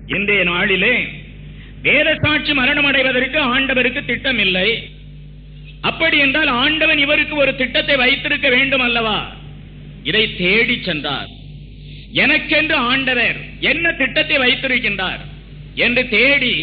இன்றைய நாளிலே வேத சாட்சி மரணம் அடைவதற்கு ஆண்டவருக்கு திட்டம் இல்லை அப்படி என்றால் ஆண்டவன் இவருக்கு ஒரு திட்டத்தை வைத்திருக்க வேண்டும் அல்லவா இதை தேடி சென்றார் எனக்கென்று ஆண்டவர் என்ன திட்டத்தை வைத்திருக்கின்றார் என்று தேடி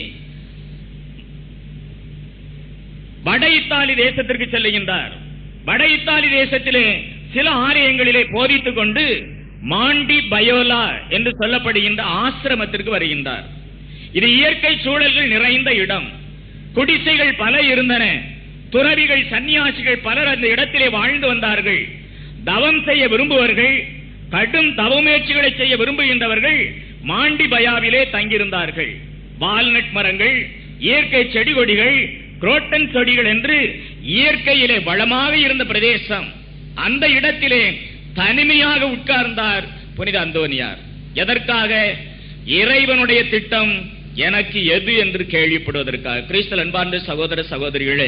வட இத்தாலி தேசத்திற்கு செல்லுகின்றார் வட இத்தாலி தேசத்திலே சில ஆலயங்களிலே போதித்துக் கொண்டு மாண்டி பயோலா என்று சொல்லப்படுகின்ற ஆசிரமத்திற்கு வருகின்றார் இது இயற்கை சூழல்கள் நிறைந்த இடம் குடிசைகள் பல இருந்தன துறவிகள் சன்னியாசிகள் பலர் அந்த இடத்திலே வாழ்ந்து வந்தார்கள் தவம் செய்ய விரும்புவர்கள் கடும் தவ முயற்சிகளை செய்ய விரும்புகின்றவர்கள் மாண்டி பயாவிலே தங்கியிருந்தார்கள் வால்நட் மரங்கள் இயற்கை செடி கொடிகள் குரோட்டன் செடிகள் என்று இயற்கையிலே வளமாக இருந்த பிரதேசம் அந்த இடத்திலே தனிமையாக உட்கார்ந்தார் புனித அந்தோனியார் எதற்காக இறைவனுடைய திட்டம் எனக்கு எது என்று கேள்விப்படுவதற்காக கிறிஸ்தல் அன்பார்ந்த சகோதர சகோதரிகளே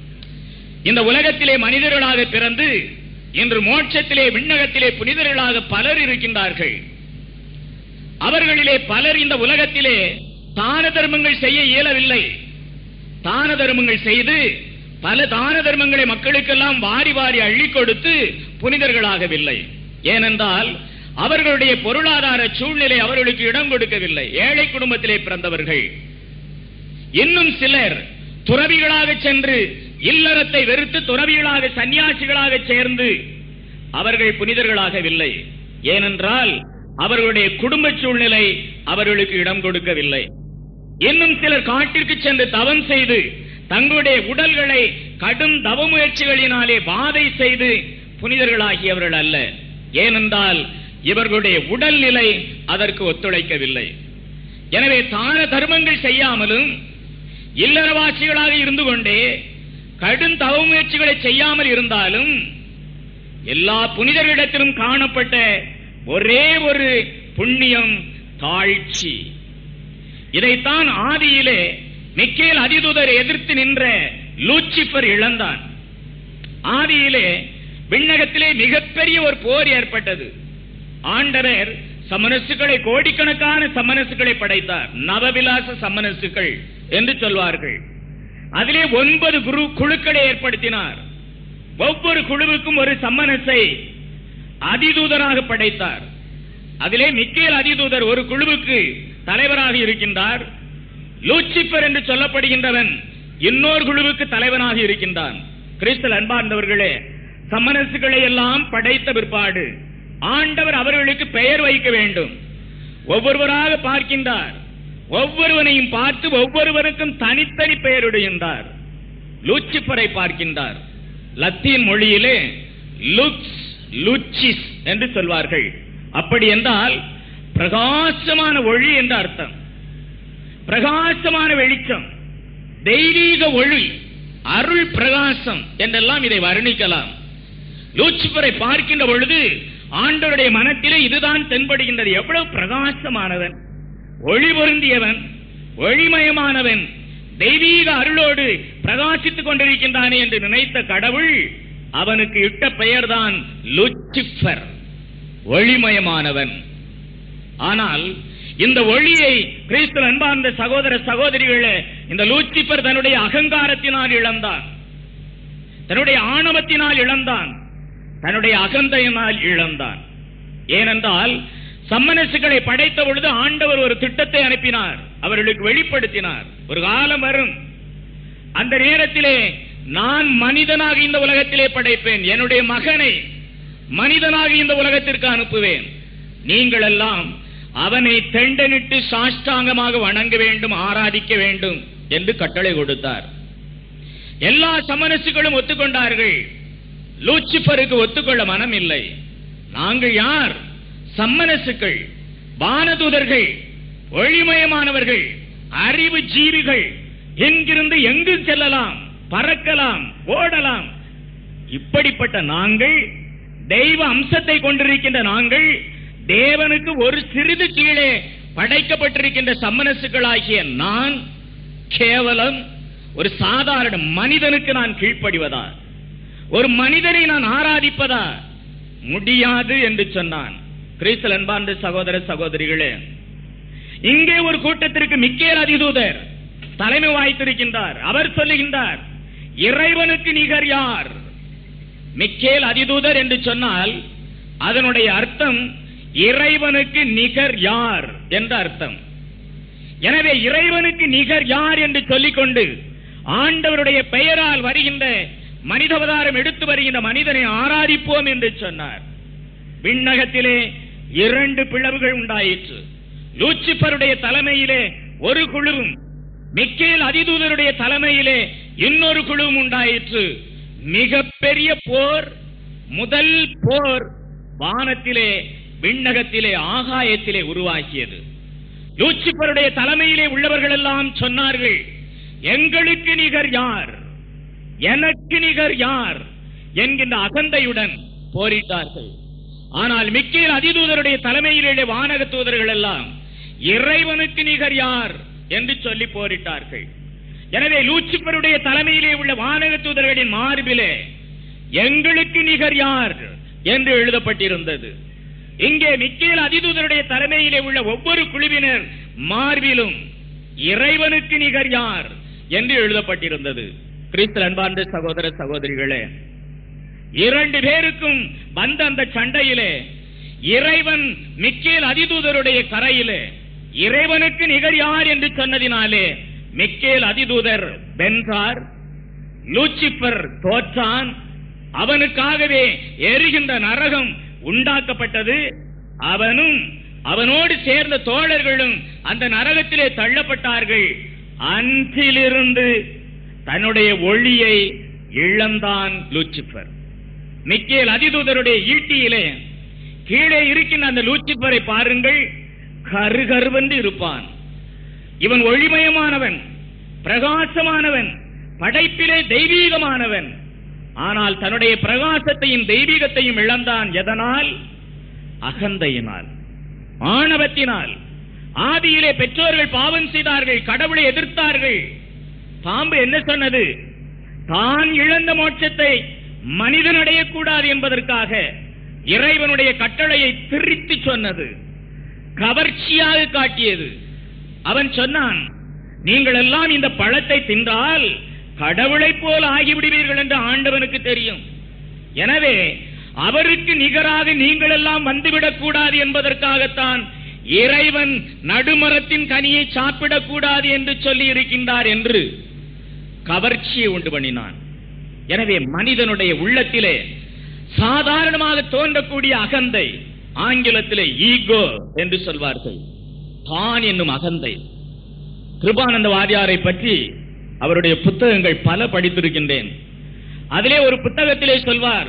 இந்த உலகத்திலே மனிதர்களாக பிறந்து இன்று மோட்சத்திலே விண்ணகத்திலே புனிதர்களாக பலர் இருக்கின்றார்கள் அவர்களிலே பலர் இந்த உலகத்திலே தான தர்மங்கள் செய்ய இயலவில்லை தான தர்மங்கள் செய்து பல தான தர்மங்களை மக்களுக்கெல்லாம் வாரி வாரி அள்ளி கொடுத்து புனிதர்களாகவில்லை ஏனென்றால் அவர்களுடைய பொருளாதார சூழ்நிலை அவர்களுக்கு இடம் கொடுக்கவில்லை ஏழை குடும்பத்திலே பிறந்தவர்கள் இன்னும் சிலர் துறவிகளாக சென்று இல்லறத்தை வெறுத்து துறவிகளாக சன்னியாசிகளாக சேர்ந்து அவர்கள் புனிதர்களாகவில்லை ஏனென்றால் அவர்களுடைய குடும்ப சூழ்நிலை அவர்களுக்கு இடம் கொடுக்கவில்லை இன்னும் சிலர் காட்டிற்கு சென்று தவம் செய்து தங்களுடைய உடல்களை கடும் தவ முயற்சிகளினாலே வாதை செய்து புனிதர்களாகியவர்கள் அல்ல ஏனென்றால் இவர்களுடைய உடல்நிலை அதற்கு ஒத்துழைக்கவில்லை எனவே தான தர்மங்கள் செய்யாமலும் இல்லறவாசிகளாக இருந்து கொண்டே கடும் தவ முயற்சிகளை செய்யாமல் இருந்தாலும் எல்லா புனிதர்களிடத்திலும் காணப்பட்ட ஒரே ஒரு புண்ணியம் தாழ்ச்சி இதைத்தான் ஆதியிலே மிக்கேல் அதிதூதர் எதிர்த்து நின்ற லூச்சிபர் இழந்தான் ஆதியிலே விண்ணகத்திலே மிகப்பெரிய ஒரு போர் ஏற்பட்டது ஆண்டவர் சமனசுகளை கோடிக்கணக்கான சமனசுகளை படைத்தார் நவவிலாச சமனசுகள் என்று சொல்வார்கள் அதிலே ஒன்பது குரு குழுக்களை ஏற்படுத்தினார் ஒவ்வொரு குழுவுக்கும் ஒரு சம்மனஸை அதிதூதராக படைத்தார் அதிலே மிக்கேல் அதிதூதர் ஒரு குழுவுக்கு தலைவராக இருக்கின்றார் லூச்சிபர் என்று சொல்லப்படுகின்றவன் இன்னொரு குழுவுக்கு தலைவனாக இருக்கின்றான் கிறிஸ்தல் அன்பார்ந்தவர்களே சம்மனசுகளை எல்லாம் படைத்த பிற்பாடு ஆண்டவர் அவர்களுக்கு பெயர் வைக்க வேண்டும் ஒவ்வொருவராக பார்க்கின்றார் ஒவ்வொருவனையும் பார்த்து ஒவ்வொருவருக்கும் தனித்தனி பெயரிடுகின்றார் லூச்சிபரை பார்க்கின்றார் லத்தீன் மொழியிலே லுக்ஸ் லுச்சிஸ் என்று சொல்வார்கள் அப்படி என்றால் பிரகாசமான ஒளி என்ற அர்த்தம் பிரகாசமான வெளிச்சம் தெய்வீக ஒளி அருள் பிரகாசம் என்றெல்லாம் இதை வர்ணிக்கலாம் லூச்சிபரை பார்க்கின்ற பொழுது ஆண்டவருடைய மனத்திலே இதுதான் தென்படுகின்றது எவ்வளவு பிரகாசமானவன் ஒளி பொருந்தியவன் ஒளிமயமானவன் தெய்வீக அருளோடு பிரகாசித்துக் கொண்டிருக்கின்றானே என்று நினைத்த கடவுள் அவனுக்கு இட்ட பெயர்தான் லுச்சிஃபர் ஒளிமயமானவன் ஆனால் இந்த ஒளியை கிறிஸ்து அன்பார்ந்த சகோதர சகோதரிகளே இந்த லூச்சிபர் தன்னுடைய அகங்காரத்தினால் இழந்தான் தன்னுடைய ஆணவத்தினால் இழந்தான் தன்னுடைய அகந்தையினால் இழந்தான் ஏனென்றால் சம்மனசுகளை படைத்த பொழுது ஆண்டவர் ஒரு திட்டத்தை அனுப்பினார் அவர்களுக்கு வெளிப்படுத்தினார் ஒரு காலம் வரும் அந்த நேரத்திலே நான் மனிதனாக இந்த உலகத்திலே படைப்பேன் என்னுடைய மகனை மனிதனாக இந்த உலகத்திற்கு அனுப்புவேன் நீங்கள் எல்லாம் அவனை தெண்டனிட்டு சாஷ்டாங்கமாக வணங்க வேண்டும் ஆராதிக்க வேண்டும் என்று கட்டளை கொடுத்தார் எல்லா சமனசுகளும் ஒத்துக்கொண்டார்கள் லூச்சிபருக்கு ஒத்துக்கொள்ள மனம் இல்லை நாங்கள் யார் சம்மனசுக்கள் வானதூதர்கள் ஒளிமயமானவர்கள் அறிவு ஜீவிகள் எங்கிருந்து எங்கு செல்லலாம் பறக்கலாம் ஓடலாம் இப்படிப்பட்ட நாங்கள் தெய்வ அம்சத்தை கொண்டிருக்கின்ற நாங்கள் தேவனுக்கு ஒரு சிறிது கீழே படைக்கப்பட்டிருக்கின்ற சம்மனசுகளாகிய நான் கேவலம் ஒரு சாதாரண மனிதனுக்கு நான் கீழ்ப்படிவதா ஒரு மனிதனை நான் ஆராதிப்பதா முடியாது என்று சொன்னான் கிறிஸ்தல் அன்பார்ந்த சகோதர சகோதரிகளே இங்கே ஒரு கூட்டத்திற்கு மிக்கேல் அதிதூதர் தலைமை வாய்த்திருக்கின்றார் அவர் சொல்லுகின்றார் இறைவனுக்கு நிகர் யார் மிக்கேல் அதிதூதர் என்று சொன்னால் அதனுடைய அர்த்தம் இறைவனுக்கு நிகர் யார் என்ற அர்த்தம் எனவே இறைவனுக்கு நிகர் யார் என்று சொல்லிக்கொண்டு ஆண்டவருடைய பெயரால் வருகின்ற மனிதவதாரம் எடுத்து வருகின்ற மனிதனை ஆராதிப்போம் என்று சொன்னார் விண்ணகத்திலே இரண்டு பிளவுகள் உண்டாயிற்று லூச்சிபருடைய தலைமையிலே ஒரு குழுவும் மிக்கேல் அதிதூதருடைய தலைமையிலே இன்னொரு குழுவும் உண்டாயிற்று மிகப்பெரிய போர் முதல் போர் வானத்திலே விண்ணகத்திலே ஆகாயத்திலே உருவாகியது லூச்சிபருடைய தலைமையிலே உள்ளவர்கள் எல்லாம் சொன்னார்கள் எங்களுக்கு நிகர் யார் எனக்கு நிகர் யார் என்கின்ற அகந்தையுடன் போரிட்டார்கள் ஆனால் மிக்கேல் அதிதூதருடைய தலைமையிலே வானக தூதர்கள் எல்லாம் இறைவனுக்கு நிகர் யார் என்று சொல்லி போரிட்டார்கள் எனவே லூச்சிபருடைய தலைமையிலே உள்ள வானக தூதர்களின் மார்பிலே எங்களுக்கு நிகர் யார் என்று எழுதப்பட்டிருந்தது இங்கே மிக்கேல் அதிதூதருடைய தலைமையிலே உள்ள ஒவ்வொரு குழுவினர் மார்பிலும் இறைவனுக்கு நிகர் யார் என்று எழுதப்பட்டிருந்தது கிறிஸ்து அன்பார்ந்த சகோதர சகோதரிகளே இரண்டு பேருக்கும் வந்த அந்த சண்டையிலே இறைவன் மிக்கேல் அதிதூதருடைய கரையிலே இறைவனுக்கு நிகர் யார் என்று சொன்னதினாலே மிக்கேல் அதிதூதர் வென்றார் லூச்சிபர் தோற்றான் அவனுக்காகவே எரிகின்ற நரகம் உண்டாக்கப்பட்டது அவனும் அவனோடு சேர்ந்த தோழர்களும் அந்த நரகத்திலே தள்ளப்பட்டார்கள் அன்றிலிருந்து தன்னுடைய ஒளியை இழந்தான் லூச்சிபர் மிக்கேல் அதிதூதருடைய ஈட்டியிலே கீழே இருக்கின்ற அந்த லூச்சிபரை பாருங்கள் கருகருவென்று இருப்பான் இவன் ஒளிமயமானவன் பிரகாசமானவன் படைப்பிலே தெய்வீகமானவன் ஆனால் தன்னுடைய பிரகாசத்தையும் தெய்வீகத்தையும் இழந்தான் எதனால் அகந்தையினால் ஆணவத்தினால் ஆதியிலே பெற்றோர்கள் பாவம் செய்தார்கள் கடவுளை எதிர்த்தார்கள் பாம்பு என்ன சொன்னது தான் இழந்த மோட்சத்தை மனிதன் அடையக்கூடாது என்பதற்காக இறைவனுடைய கட்டளையை பிரித்து சொன்னது கவர்ச்சியாக காட்டியது அவன் சொன்னான் நீங்கள் எல்லாம் இந்த பழத்தை தின்றால் கடவுளைப் போல் ஆகிவிடுவீர்கள் என்று ஆண்டவனுக்கு தெரியும் எனவே அவருக்கு நிகராக நீங்கள் எல்லாம் வந்துவிடக் கூடாது என்பதற்காகத்தான் இறைவன் நடுமரத்தின் கனியை சாப்பிடக் கூடாது என்று சொல்லி இருக்கின்றார் என்று கவர்ச்சியை உண்டு பண்ணினான் எனவே மனிதனுடைய உள்ளத்திலே சாதாரணமாக தோன்றக்கூடிய அகந்தை ஆங்கிலத்திலே ஈகோ என்று சொல்வார்கள் தான் என்னும் அகந்தை கிருபானந்த வாரியாரை பற்றி அவருடைய புத்தகங்கள் பல படித்திருக்கின்றேன் அதிலே ஒரு புத்தகத்திலே சொல்வார்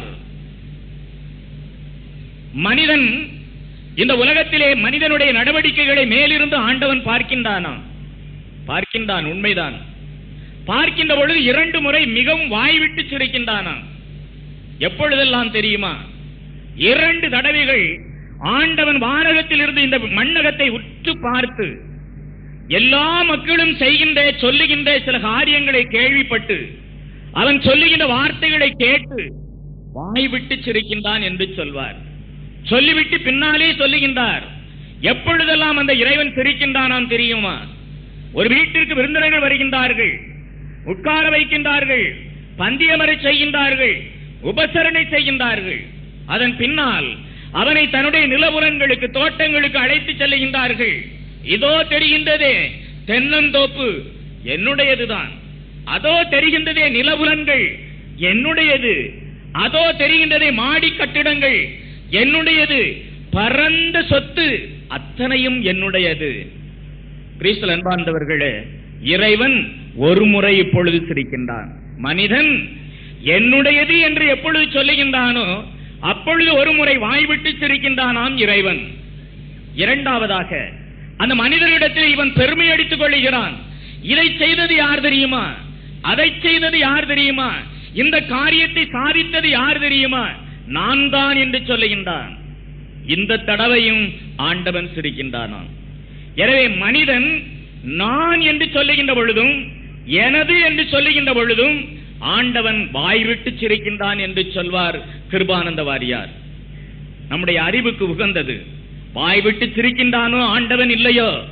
மனிதன் இந்த உலகத்திலே மனிதனுடைய நடவடிக்கைகளை மேலிருந்து ஆண்டவன் பார்க்கின்றானா பார்க்கின்றான் உண்மைதான் பார்க்கின்ற பொழுது இரண்டு முறை மிகவும் வாய்விட்டு சிரிக்கின்றானா எப்பொழுதெல்லாம் தெரியுமா இரண்டு தடவைகள் ஆண்டவன் வானகத்தில் இருந்து இந்த மண்ணகத்தை உற்று பார்த்து எல்லா மக்களும் செய்கின்ற சொல்லுகின்ற சில காரியங்களை கேள்விப்பட்டு அவன் சொல்லுகின்ற வார்த்தைகளை கேட்டு வாய் விட்டு சிரிக்கின்றான் என்று சொல்வார் சொல்லிவிட்டு பின்னாலே சொல்லுகின்றார் எப்பொழுதெல்லாம் அந்த இறைவன் சிரிக்கின்றானாம் தெரியுமா ஒரு வீட்டிற்கு விருந்தினர்கள் வருகின்றார்கள் உட்கார வைக்கின்றார்கள் பந்தியமரை செய்கின்றார்கள் உபசரணை செய்கின்றார்கள் அதன் பின்னால் அவனை தன்னுடைய நிலபுலன்களுக்கு தோட்டங்களுக்கு அழைத்து செல்லுகின்றார்கள் இதோ தெரிகின்றதே தென்னந்தோப்பு என்னுடையதுதான் அதோ தெரிகின்றதே நிலபுலன்கள் என்னுடையது அதோ தெரிகின்றதே மாடி கட்டிடங்கள் என்னுடையது பரந்த சொத்து அத்தனையும் என்னுடையது கிறிஸ்தல் அன்பார்ந்தவர்களே இறைவன் ஒரு முறை இப்பொழுது சிரிக்கின்றான் மனிதன் என்னுடையது என்று எப்பொழுது சொல்லுகின்றானோ அப்பொழுது ஒரு முறை வாய்விட்டு சிரிக்கின்றானாம் இறைவன் இரண்டாவதாக அந்த மனிதரிடத்தில் இவன் பெருமை அடித்துக் கொள்ளுகிறான் இதை செய்தது யார் தெரியுமா அதை செய்தது யார் தெரியுமா இந்த காரியத்தை சாதித்தது யார் தெரியுமா நான் தான் என்று சொல்லுகின்றான் இந்த தடவையும் ஆண்டவன் சிரிக்கின்றானாம் எனவே மனிதன் நான் என்று சொல்லுகின்ற பொழுதும் எனது என்று சொல்லுகின்ற பொழுதும் ஆண்டவன் வாய்விட்டு சிரிக்கின்றான் என்று சொல்வார் கிருபானந்த வாரியார் நம்முடைய அறிவுக்கு உகந்தது வாய்விட்டு சிரிக்கின்றானோ ஆண்டவன் இல்லையோ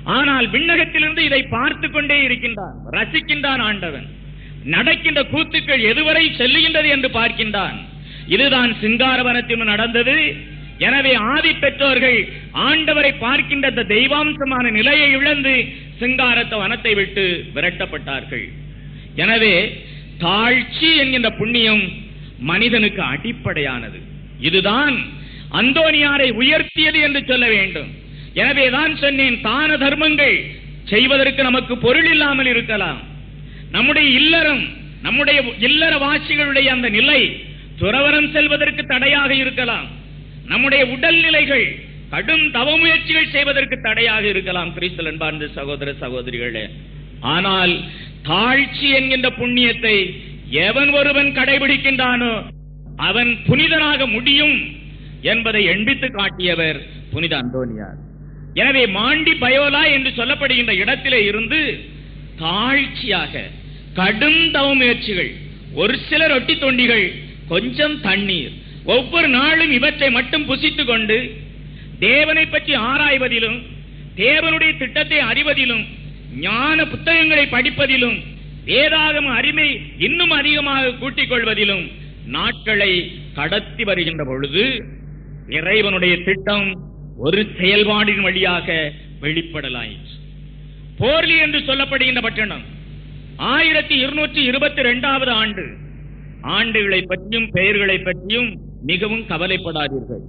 ஆனால் விண்ணகத்திலிருந்து இதை பார்த்து கொண்டே இருக்கின்றான் ரசிக்கின்றான் ஆண்டவன் நடக்கின்ற கூத்துக்கள் எதுவரை செல்லுகின்றது என்று பார்க்கின்றான் இதுதான் சிங்காரவனத்தில் நடந்தது எனவே ஆதி பெற்றோர்கள் ஆண்டவரை பார்க்கின்ற அந்த தெய்வாம்சமான நிலையை இழந்து சிங்காரத்த வனத்தை விட்டு விரட்டப்பட்டார்கள் எனவே தாழ்ச்சி என்கின்ற புண்ணியம் மனிதனுக்கு அடிப்படையானது இதுதான் அந்தோனியாரை உயர்த்தியது என்று சொல்ல வேண்டும் எனவேதான் சொன்னேன் தான தர்மங்கள் செய்வதற்கு நமக்கு பொருள் இல்லாமல் இருக்கலாம் நம்முடைய இல்லறம் நம்முடைய இல்லற வாசிகளுடைய அந்த நிலை துறவரம் செல்வதற்கு தடையாக இருக்கலாம் நம்முடைய உடல் நிலைகள் கடும் தவ முயற்சிகள் செய்வதற்கு தடையாக இருக்கலாம் கிறிஸ்தல் அன்பார்ந்த சகோதர சகோதரிகளே ஆனால் தாழ்ச்சி என்கின்ற புண்ணியத்தை எவன் ஒருவன் கடைபிடிக்கின்றானோ அவன் புனிதனாக முடியும் என்பதை எண்பித்து காட்டியவர் புனித அந்தோனியார் எனவே மாண்டி பயோலா என்று சொல்லப்படுகின்ற இடத்திலே இருந்து தாழ்ச்சியாக கடும் தவ முயற்சிகள் ஒரு சில ரொட்டி தொண்டிகள் கொஞ்சம் தண்ணீர் ஒவ்வொரு நாளும் இவற்றை மட்டும் புசித்துக் கொண்டு தேவனை பற்றி ஆராய்வதிலும் தேவனுடைய திட்டத்தை அறிவதிலும் ஞான புத்தகங்களை படிப்பதிலும் வேதாகம அறிமை இன்னும் அதிகமாக கூட்டிக் கொள்வதிலும் நாட்களை கடத்தி வருகின்ற பொழுது இறைவனுடைய திட்டம் ஒரு செயல்பாடின் வழியாக வெளிப்படலாயிற்று போர்லி என்று சொல்லப்படுகின்ற பட்டணம் ஆயிரத்தி இருநூற்றி இருபத்தி இரண்டாவது ஆண்டு ஆண்டுகளை பற்றியும் பெயர்களை பற்றியும் மிகவும் கவலைப்படாதீர்கள்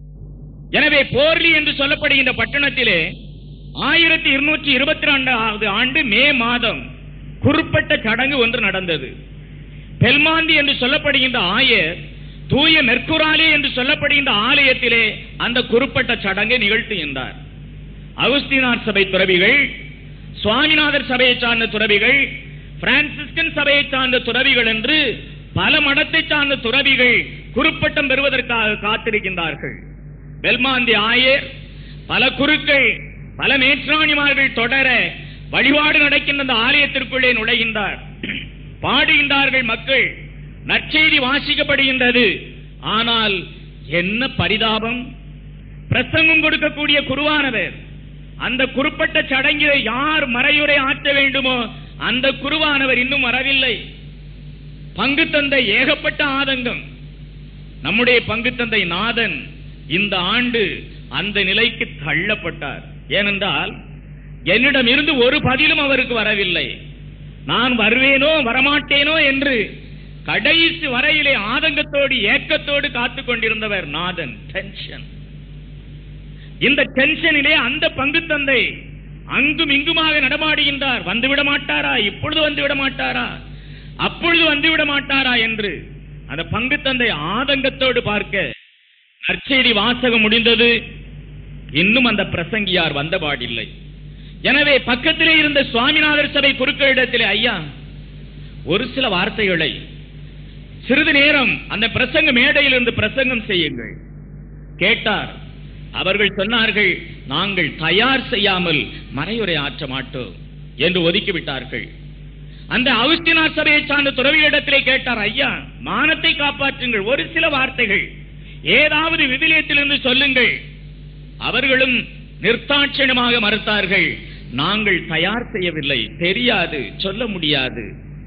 எனவே போர்லி என்று சொல்லப்படுகின்ற பட்டணத்திலே ஆயிரத்தி இருநூற்றி இருபத்தி ரெண்டாவது ஆண்டு மே மாதம் குறிப்பிட்ட சடங்கு ஒன்று நடந்தது பெல்மாந்தி என்று சொல்லப்படுகின்ற ஆயர் தூய மெர்குராலி என்று சொல்லப்படுகின்ற ஆலயத்திலே அந்த குறிப்பிட்ட சடங்கை நிகழ்த்துகின்றார் அகுஸ்தினார் சபை துறவிகள் சுவாமிநாதர் சபையை சார்ந்த துறவிகள் பிரான்சிஸ்கன் சபையை சார்ந்த துறவிகள் என்று பல மடத்தை சார்ந்த துறவிகள் குருப்பட்டம் பெறுவதற்காக காத்திருக்கின்றார்கள் பெல்மாந்தி ஆயர் பல குருக்கள் பல மேற்றாணிமார்கள் தொடர வழிபாடு நடக்கின்ற அந்த ஆலயத்திற்குள்ளே நுழைகின்றார் பாடுகின்றார்கள் மக்கள் நற்செய்தி வாசிக்கப்படுகின்றது ஆனால் என்ன பரிதாபம் பிரசங்கம் கொடுக்கக்கூடிய குருவானவர் அந்த குறிப்பிட்ட சடங்கிலே யார் மறையுரை ஆற்ற வேண்டுமோ அந்த குருவானவர் இன்னும் வரவில்லை பங்கு தந்தை ஏகப்பட்ட ஆதங்கம் நம்முடைய பங்கு தந்தை நாதன் இந்த ஆண்டு அந்த நிலைக்கு தள்ளப்பட்டார் ஏனென்றால் என்னிடம் இருந்து ஒரு பதிலும் அவருக்கு வரவில்லை நான் வருவேனோ வரமாட்டேனோ என்று கடைசி வரையிலே ஆதங்கத்தோடு ஏக்கத்தோடு காத்துக் கொண்டிருந்தவர் நாதன் டென்ஷன் இந்த டென்ஷனிலே அந்த பங்கு தந்தை அங்கும் இங்குமாக நடமாடுகின்றார் வந்துவிட மாட்டாரா இப்பொழுது வந்துவிட மாட்டாரா அப்பொழுது வந்துவிட மாட்டாரா என்று அந்த பங்கு தந்தை ஆதங்கத்தோடு பார்க்க நற்செய்தி வாசகம் முடிந்தது இன்னும் அந்த பிரசங்கியார் வந்தபாடில்லை எனவே பக்கத்திலே இருந்த சுவாமிநாதர் சபை குருக்களிடத்திலே ஐயா ஒரு சில வார்த்தைகளை சிறிது நேரம் அந்த பிரசங்க மேடையில் இருந்து பிரசங்கம் செய்யுங்கள் கேட்டார் அவர்கள் சொன்னார்கள் நாங்கள் தயார் செய்யாமல் மறையுரை ஆற்ற மாட்டோம் என்று ஒதுக்கிவிட்டார்கள் அந்த அவுஸ்தினார் சபையை சார்ந்த துறவியிடத்திலே கேட்டார் ஐயா மானத்தை காப்பாற்றுங்கள் ஒரு சில வார்த்தைகள் ஏதாவது விவிலியத்திலிருந்து சொல்லுங்கள் அவர்களும் நிர்தாட்சணமாக மறுத்தார்கள் நாங்கள் தயார் செய்யவில்லை தெரியாது சொல்ல முடியாது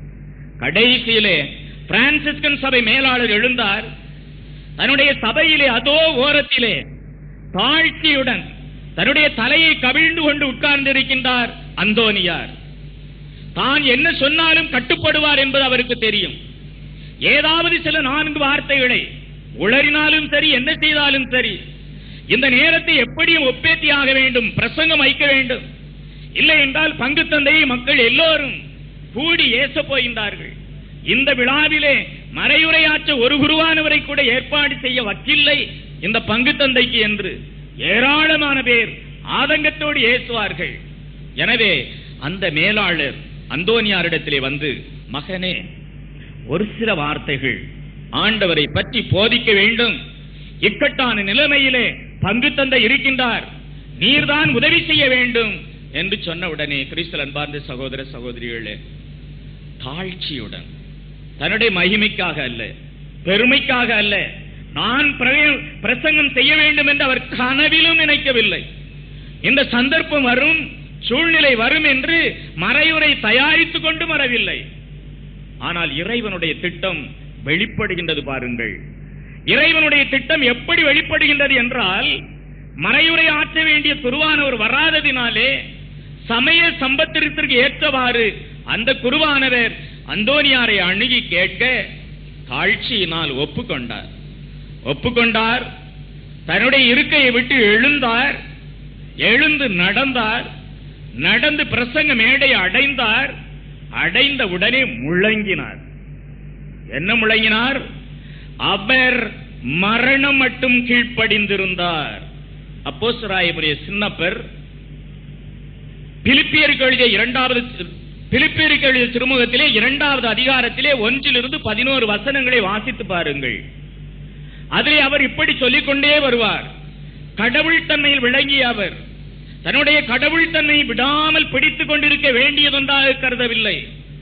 கடைசியிலே பிரான்சிஸ்கன் சபை மேலாளர் எழுந்தார் தன்னுடைய சபையிலே அதோ ஓரத்திலே தாழ்ச்சியுடன் தன்னுடைய தலையை கவிழ்ந்து கொண்டு உட்கார்ந்திருக்கின்றார் அந்தோனியார் தான் என்ன சொன்னாலும் கட்டுப்படுவார் என்பது அவருக்கு தெரியும் ஏதாவது சில நான்கு வார்த்தைகளை உளறினாலும் சரி என்ன செய்தாலும் சரி இந்த நேரத்தை எப்படியும் ஒப்பேத்தி ஆக வேண்டும் பிரசங்கம் வைக்க வேண்டும் இல்லை என்றால் பங்கு தந்தையை மக்கள் எல்லோரும் கூடி ஏச போகின்றார்கள் இந்த விழாவிலே மறையுரையாற்ற ஒரு குருவானவரை கூட ஏற்பாடு செய்ய வக்கில்லை இந்த பங்கு தந்தைக்கு என்று ஏராளமான பேர் ஆதங்கத்தோடு ஏசுவார்கள் எனவே அந்த மேலாளர் அந்தோனியாரிடத்திலே வந்து மகனே ஒரு சில வார்த்தைகள் ஆண்டவரை பற்றி போதிக்க வேண்டும் இக்கட்டான நிலைமையிலே பங்கு தந்தை இருக்கின்றார் நீர்தான் உதவி செய்ய வேண்டும் என்று சொன்ன உடனே கிறிஸ்தல் அன்பார்ந்த சகோதர சகோதரிகளே தாழ்ச்சியுடன் தன்னுடைய மகிமைக்காக அல்ல பெருமைக்காக அல்ல நான் பிரவே- பிரசங்கம் செய்ய வேண்டும் என்று அவர் கனவிலும் நினைக்கவில்லை இந்த சந்தர்ப்பம் வரும் சூழ்நிலை வரும் என்று மறையுரை தயாரித்துக் கொண்டு வரவில்லை ஆனால் இறைவனுடைய திட்டம் வெளிப்படுகின்றது பாருங்கள் இறைவனுடைய திட்டம் எப்படி வெளிப்படுகின்றது என்றால் மறையுரை ஆற்ற வேண்டிய குருவானவர் வராததினாலே சமய சம்பத்திற்கு ஏற்றவாறு அந்த குருவானவர் அந்தோனியாரை அணுகி கேட்க தாழ்ச்சியினால் ஒப்புக்கொண்டார் ஒப்புக்கொண்டார் தன்னுடைய இருக்கையை விட்டு எழுந்தார் எழுந்து நடந்தார் நடந்து பிரசங்க மேடை அடைந்தார் அடைந்த உடனே முழங்கினார் என்ன முழங்கினார் அவர் மரணம் மட்டும் கீழ்ப்படிந்திருந்தார் அப்போஸ்தலராயமுடைய சின்னப்பர் பிலிப்பியருக்கு எழுதிய இரண்டாவது பிலிப்பியருக்கு எழுதிய திருமுகத்திலே இரண்டாவது அதிகாரத்திலே ஒன்றிலிருந்து பதினோரு வசனங்களை வாசித்து பாருங்கள் அதிலே அவர் இப்படி சொல்லிக் கொண்டே வருவார் கடவுள் தன்மையில் விளங்கிய அவர் தன்னுடைய கடவுள் தன்மை விடாமல் பிடித்துக் கொண்டிருக்க வேண்டியதொன்றாக கருதவில்லை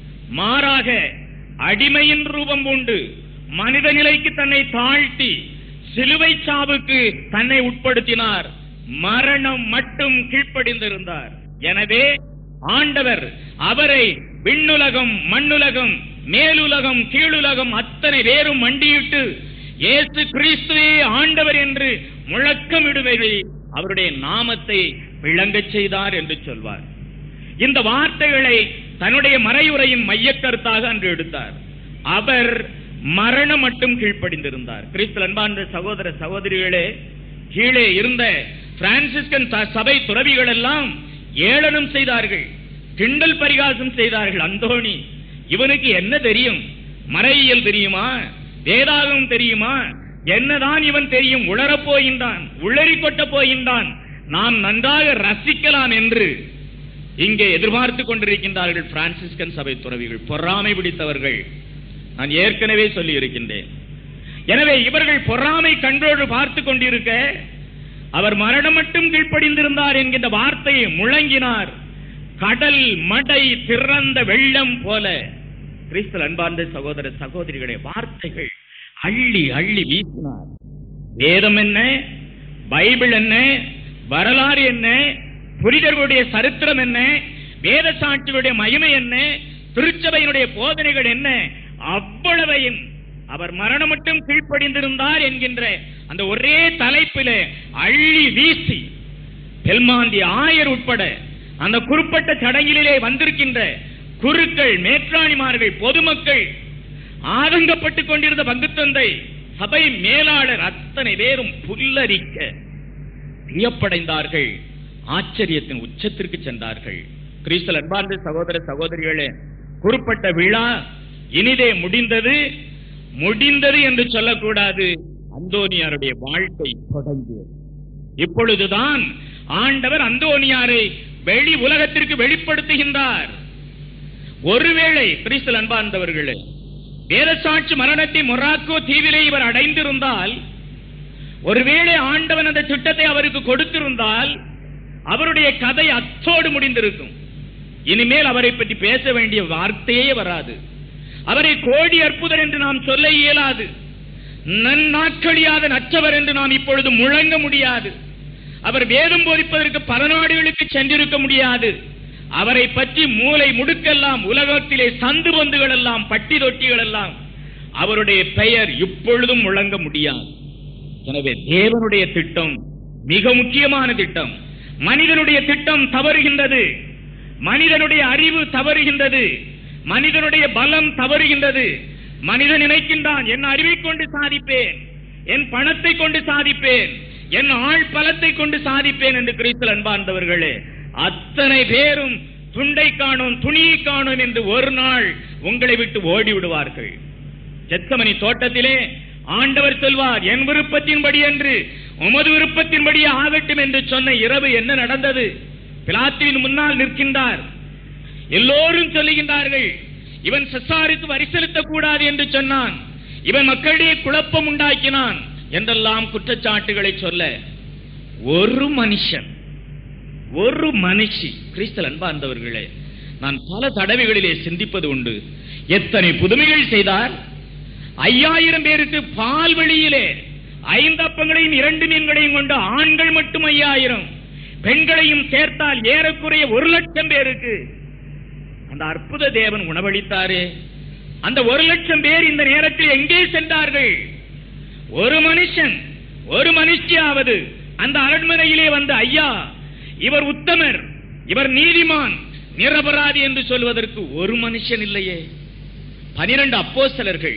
மாறாக அடிமையின் ரூபம் உண்டு மனித நிலைக்கு தன்னை தாழ்த்தி சிலுவை சாவுக்கு தன்னை உட்படுத்தினார் மரணம் மட்டும் கீழ்ப்படிந்திருந்தார் எனவே ஆண்டவர் அவரை விண்ணுலகம் மண்ணுலகம் மேலுலகம் கீழுலகம் அத்தனை பேரும் மண்டியிட்டு இயேசு கிறிஸ்துவே ஆண்டவர் என்று முழக்கமிடுவதை அவருடைய நாமத்தை விளங்கச் செய்தார் என்று சொல்வார் இந்த வார்த்தைகளை தன்னுடைய மறையுரையின் மையக்கருத்தாக அன்று எடுத்தார் அவர் மரணம் மட்டும் கீழ்ப்படிந்திருந்தார் கிறிஸ்து அன்பார்ந்த சகோதர சகோதரிகளே கீழே இருந்த பிரான்சிஸ்கன் ச- சபை துறவிகள் எல்லாம் ஏளனம் செய்தார்கள் கிண்டல் பரிகாசம் செய்தார்கள் அந்தோணி இவனுக்கு என்ன தெரியும் மறையியல் தெரியுமா வேதாகம் தெரியுமா என்னதான் இவன் தெரியும் உளரப் போகின்றான் உளறி கொட்டப் போகின்றான் நாம் நன்றாக ரசிக்கலாம் என்று இங்கே எதிர்பார்த்து கொண்டிருக்கின்றார்கள் பிரான்சிஸ்கன் சபை துறவிகள் பொறாமை பிடித்தவர்கள் நான் ஏற்கனவே சொல்லி இருக்கின்றேன் எனவே இவர்கள் பொறாமை கன்றோடு பார்த்து கொண்டிருக்க அவர் மரணம் மட்டும் கீழ்ப்படிந்திருந்தார் என்கின்ற வார்த்தையை முழங்கினார் கடல் மடை திறந்த வெள்ளம் போல கிறிஸ்தல் அன்பார்ந்த சகோதர சகோதரிகளே வார்த்தைகள் அள்ளி அள்ளி வீசினார் வேதம் என்ன பைபிள் என்ன வரலாறு என்ன புரிதர்களுடைய சரித்திரம் என்ன வேத சாட்சிகளுடைய மகிமை என்ன திருச்சபையினுடைய போதனைகள் என்ன அவ்வளவையும் அவர் மரணம் மட்டும் கீழ்ப்படிந்திருந்தார் என்கின்ற அந்த ஒரே தலைப்பிலே அள்ளி வீசி பெல்மாந்தி ஆயர் உட்பட அந்த குறிப்பிட்ட சடங்கிலே வந்திருக்கின்ற குருக்கள் மேற்றாணிமார்கள் பொதுமக்கள் ஆதங்கப்பட்டுக் கொண்டிருந்த பங்குத்தந்தை சபை மேலாளர் அத்தனை பேரும் புல்லரிக்க வியப்படைந்தார்கள் ஆச்சரியத்தின் உச்சத்திற்கு சென்றார்கள் கிறிஸ்தல் அன்பார்ந்த சகோதர சகோதரிகளே குறிப்பிட்ட விழா இனிதே முடிந்தது முடிந்தது என்று சொல்லக்கூடாது அந்தோனியாருடைய வாழ்க்கை தொடங்கியது இப்பொழுதுதான் ஆண்டவர் அந்தோனியாரை வெளி உலகத்திற்கு வெளிப்படுத்துகின்றார் ஒருவேளை கிறிஸ்தல் அன்பார்ந்தவர்களே வேதசாட்சி மரணத்தை மொராக்கோ தீவிலே இவர் அடைந்திருந்தால் ஒருவேளை ஆண்டவன் அந்த திட்டத்தை அவருக்கு கொடுத்திருந்தால் அவருடைய கதை அத்தோடு முடிந்திருக்கும் இனிமேல் அவரை பற்றி பேச வேண்டிய வார்த்தையே வராது அவரை கோடி அற்புதர் என்று நாம் சொல்ல இயலாது நன்னாட்களியாத நற்றவர் என்று நாம் இப்பொழுது முழங்க முடியாது அவர் வேதம் போதிப்பதற்கு பல நாடுகளுக்கு சென்றிருக்க முடியாது அவரை பற்றி மூளை முடுக்கெல்லாம் உலகத்திலே சந்து பொந்துகள் எல்லாம் பட்டி தொட்டிகள் எல்லாம் அவருடைய பெயர் இப்பொழுதும் முழங்க முடியாது எனவே தேவனுடைய திட்டம் மிக முக்கியமான திட்டம் மனிதனுடைய திட்டம் தவறுகின்றது மனிதனுடைய அறிவு தவறுகின்றது மனிதனுடைய பலம் தவறுகின்றது மனிதன் நினைக்கின்றான் என் அறிவை கொண்டு சாதிப்பேன் என் பணத்தை கொண்டு சாதிப்பேன் என் ஆள் பலத்தை கொண்டு சாதிப்பேன் என்று கிறிஸ்தல் அன்பார்ந்தவர்களே அத்தனை பேரும் துண்டை காணோம் துணியை காணோம் என்று ஒரு நாள் உங்களை விட்டு ஓடி விடுவார்கள் செத்தமணி தோட்டத்திலே ஆண்டவர் சொல்வார் என் விருப்பத்தின்படி என்று உமது விருப்பத்தின்படியே ஆகட்டும் என்று சொன்ன இரவு என்ன நடந்தது பிலாத்துவின் முன்னால் நிற்கின்றார் எல்லோரும் சொல்லுகின்றார்கள் இவன் செசாருக்கு வரி செலுத்தக் கூடாது என்று சொன்னான் இவன் மக்களிடையே குழப்பம் உண்டாக்கினான் என்றெல்லாம் குற்றச்சாட்டுகளை சொல்ல ஒரு மனுஷன் ஒரு மனுஷி கிறிஸ்தல் அன்பார்ந்தவர்களே நான் பல தடவைகளிலே சிந்திப்பது உண்டு எத்தனை புதுமைகள் செய்தார் ஐயாயிரம் பேருக்கு பால் வெளியிலே ஐந்து அப்பங்களையும் இரண்டு மீன்களையும் கொண்டு ஆண்கள் மட்டும் ஐயாயிரம் பெண்களையும் சேர்த்தால் ஏறக்குறைய ஒரு லட்சம் பேருக்கு அந்த அற்புத தேவன் உணவளித்தாரே அந்த ஒரு லட்சம் பேர் இந்த நேரத்தில் எங்கே சென்றார்கள் ஒரு மனுஷன் ஒரு மனுஷியாவது அந்த அரண்மனையிலே வந்த ஐயா இவர் உத்தமர் இவர் நீதிமான் நிரபராதி என்று சொல்வதற்கு ஒரு மனுஷன் இல்லையே பனிரெண்டு அப்போஸ்தலர்கள்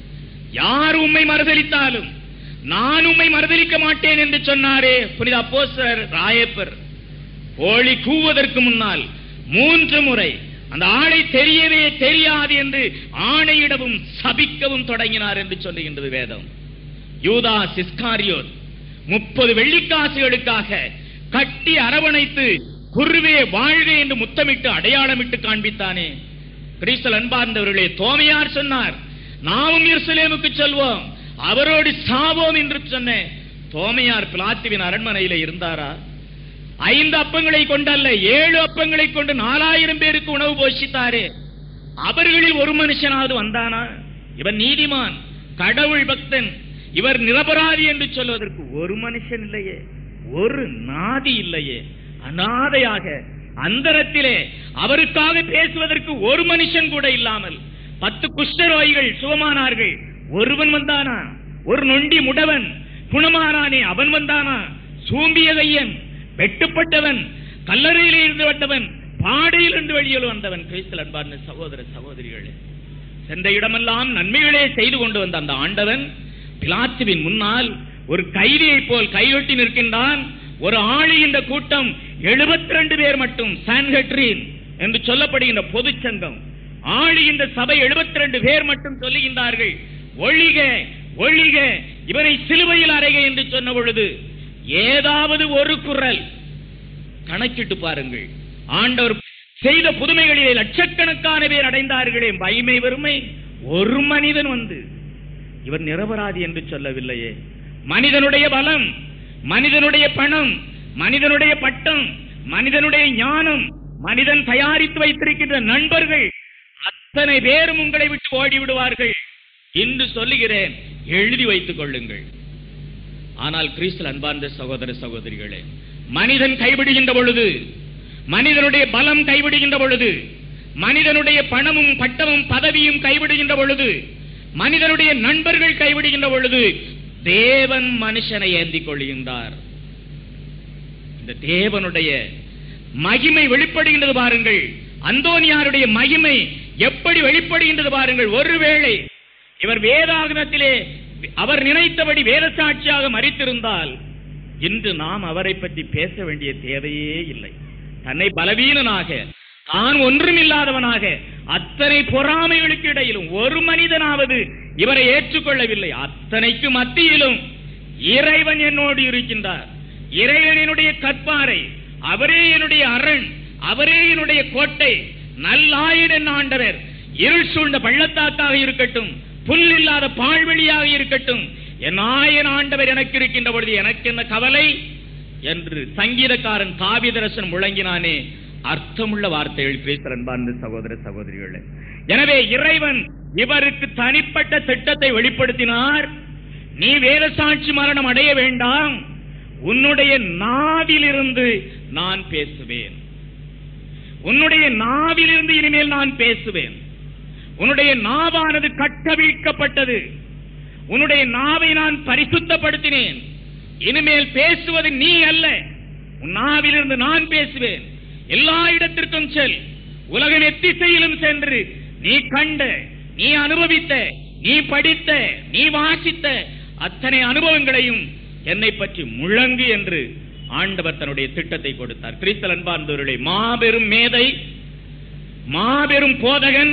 யார் உம்மை மறுதலித்தாலும் நான் உம்மை மறுதலிக்க மாட்டேன் என்று சொன்னாரே புனித அப்போஸ்தலர் ராயப்பர் கோழி கூவதற்கு முன்னால் மூன்று முறை அந்த ஆளை தெரியவே தெரியாது என்று ஆணையிடவும் சபிக்கவும் தொடங்கினார் என்று சொல்லுகின்றது வேதம் யூதா சிஸ்காரியோத் முப்பது வெள்ளிக்காசுகளுக்காக கட்டி அரவணைத்து குருவே வாழ்க என்று முத்தமிட்டு அடையாளமிட்டு காண்பித்தானே கிறிஸ்தல் அன்பார்ந்தவர்களே தோமையார் சொன்னார் நாமும் எருசலேமுக்கு செல்வோம் அவரோடு சாவோம் என்று சொன்னேன் தோமையார் பிளாத்துவின் அரண்மனையில இருந்தாரா ஐந்து அப்பங்களை கொண்டல்ல ஏழு அப்பங்களை கொண்டு நாலாயிரம் பேருக்கு உணவு போஷித்தாரே அவர்களில் ஒரு மனுஷனாவது வந்தானா இவன் நீதிமான் கடவுள் பக்தன் இவர் நிரபராதி என்று சொல்வதற்கு ஒரு மனுஷன் இல்லையே ஒரு நாதி இல்லையே அனாதையாக அந்தரத்திலே அவருக்காக பேசுவதற்கு ஒரு மனுஷன் கூட இல்லாமல் பத்து குஷ்டரோகிகள் சுகமானார்கள் ஒருவன் வந்தானா ஒரு நொண்டி முடவன் குணமானானே அவன் வந்தானா சூம்பிய கையன் வெட்டுப்பட்டவன் கல்லறையில் இருந்து வந்தவன் பாடையில் இருந்து வெளியில் வந்தவன் கிறிஸ்தல் அன்பார்ந்த சகோதர சகோதரிகளே சென்ற இடமெல்லாம் நன்மைகளே செய்து கொண்டு வந்த அந்த ஆண்டவன் பிலாத்துவின் முன்னால் ஒரு கைதியைப் போல் கையொட்டி நிற்கின்றான் ஒரு ஆளுகின்ற கூட்டம் 72 பேர் மட்டும் சான்ஹெட்ரின் என்று சொல்லப்படுகின்ற பொதுச்சங்கம் ஆளுகின்ற சபை 72 பேர் மட்டும் சொல்லுகின்றார்கள் ஒழிக ஒழிக இவனை சிலுவையில் அறைக என்று சொன்ன பொழுது ஏதாவது ஒரு குரல் கணக்கிட்டு பாருங்கள் ஆண்டவர் செய்த புதுமைகளிலே லட்சக்கணக்கான பேர் அடைந்தார்களே மகிமை வறுமை ஒரு மனிதன் வந்து இவர் நிரபராதி என்று சொல்லவில்லையே மனிதனுடைய பலம் மனிதனுடைய பணம் மனிதனுடைய பட்டம் மனிதனுடைய ஞானம் மனிதன் தயாரித்து வைத்திருக்கின்ற நண்பர்கள் அத்தனை பேரும் உங்களை விட்டு ஓடி விடுவார்கள் என்று சொல்லுகிறேன் எழுதி வைத்துக் கொள்ளுங்கள் ஆனால் கிறிஸ்தல் அன்பார்ந்த சகோதர சகோதரிகளே மனிதன் கைவிடுகின்ற பொழுது மனிதனுடைய பலம் கைவிடுகின்ற பொழுது மனிதனுடைய பணமும் பட்டமும் பதவியும் கைவிடுகின்ற பொழுது மனிதனுடைய நண்பர்கள் கைவிடுகின்ற பொழுது தேவன் மனுஷனை ஏந்திக் கொள்கின்றார் இந்த தேவனுடைய மகிமை வெளிப்படுகின்றது பாருங்கள் அந்தோனியாருடைய மகிமை எப்படி வெளிப்படுகின்றது பாருங்கள் ஒருவேளை இவர் வேதாகமத்திலே அவர் நினைத்தபடி வேத சாட்சியாக மறித்திருந்தால் இன்று நாம் அவரை பற்றி பேச வேண்டிய தேவையே இல்லை தன்னை பலவீனனாக தான் ஒன்றுமில்லாதவனாக அத்தனை பொறாமைகளுக்கு இடையிலும் ஒரு மனிதனாவது இவரை ஏற்றுக்கொள்ளவில்லை அத்தனைக்கு மத்தியிலும் இறைவன் என்னோடு இருக்கின்றார் இறைவனுடைய கற்பாரை அவரே என்னுடைய அரண் அவரே என்னுடைய கோட்டை நல்லாயன் என் ஆண்டவர் இருள் சூழ்ந்த பள்ளத்தாக்காக இருக்கட்டும் புல் இல்லாத பாழ்வெளியாக இருக்கட்டும் என் ஆயன் ஆண்டவர் எனக்கு இருக்கின்ற பொழுது எனக்கு என்ன கவலை என்று சங்கீதக்காரன் காவிதரசன் முழங்கினானே அர்த்தமுள்ள வார்த்தைகள் கிறிஸ்தர் அன்பார்ந்த சகோதர சகோதரிகளே எனவே இறைவன் இவருக்கு தனிப்பட்ட திட்டத்தை வெளிப்படுத்தினார் நீ வேத சாட்சி மரணம் அடைய வேண்டாம் உன்னுடைய நாவிலிருந்து நான் பேசுவேன் உன்னுடைய நாவிலிருந்து இனிமேல் நான் பேசுவேன் உன்னுடைய நாவானது கட்டவிழ்க்கப்பட்டது உன்னுடைய நாவை நான் பரிசுத்தப்படுத்தினேன் இனிமேல் பேசுவது நீ அல்ல உன் நாவிலிருந்து நான் பேசுவேன் எல்லா இடத்திற்கும் செல் உலகம் எத்திசையிலும் சென்று நீ கண்ட நீ அனுபவித்த நீ படித்த நீ வாசித்த அத்தனை அனுபவங்களையும் என்னை பற்றி முழங்கு என்று ஆண்டவர் தன்னுடைய திட்டத்தை கொடுத்தார் கிறிஸ்தல் அன்பார்ந்தவர்களே மாபெரும் மேதை மாபெரும் போதகன்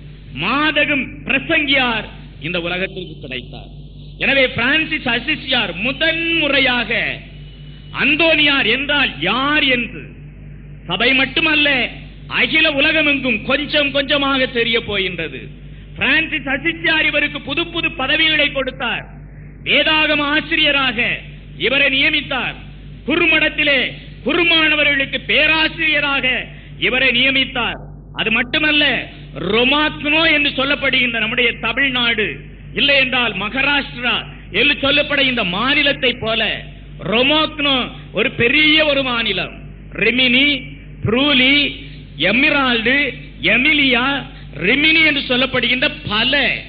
மாதகம் பிரசங்கியார் இந்த உலகத்திற்கு கிடைத்தார் எனவே பிரான்சிஸ் அசிசியார் முதன் முறையாக அந்தோனியார் என்றால் யார் என்று சபை மட்டுமல்ல அகில உலகமெங்கும் கொஞ்சம் கொஞ்சமாக தெரிய போகின்றது பிரான்சிஸ் அசிசியார் இவருக்கு புது புது பதவிகளை கொடுத்தார் வேதாகம ஆசிரியராக இவரை நியமித்தார் குறுமடத்திலே குருமானவர்களுக்கு பேராசிரியராக இவரை நியமித்தார் அது மட்டுமல்ல ரொமாத்னோ என்று சொல்லப்படுகின்ற நம்முடைய தமிழ்நாடு இல்லை என்றால் மகாராஷ்டிரா என்று சொல்லப்பட இந்த மாநிலத்தை போல ரொமோக்னோ ஒரு பெரிய ஒரு மாநிலம் ரிமினி ப்ரூலி எமிரால்டு எமிலியா ரிமினி என்று சொல்லப்படுகின்ற பல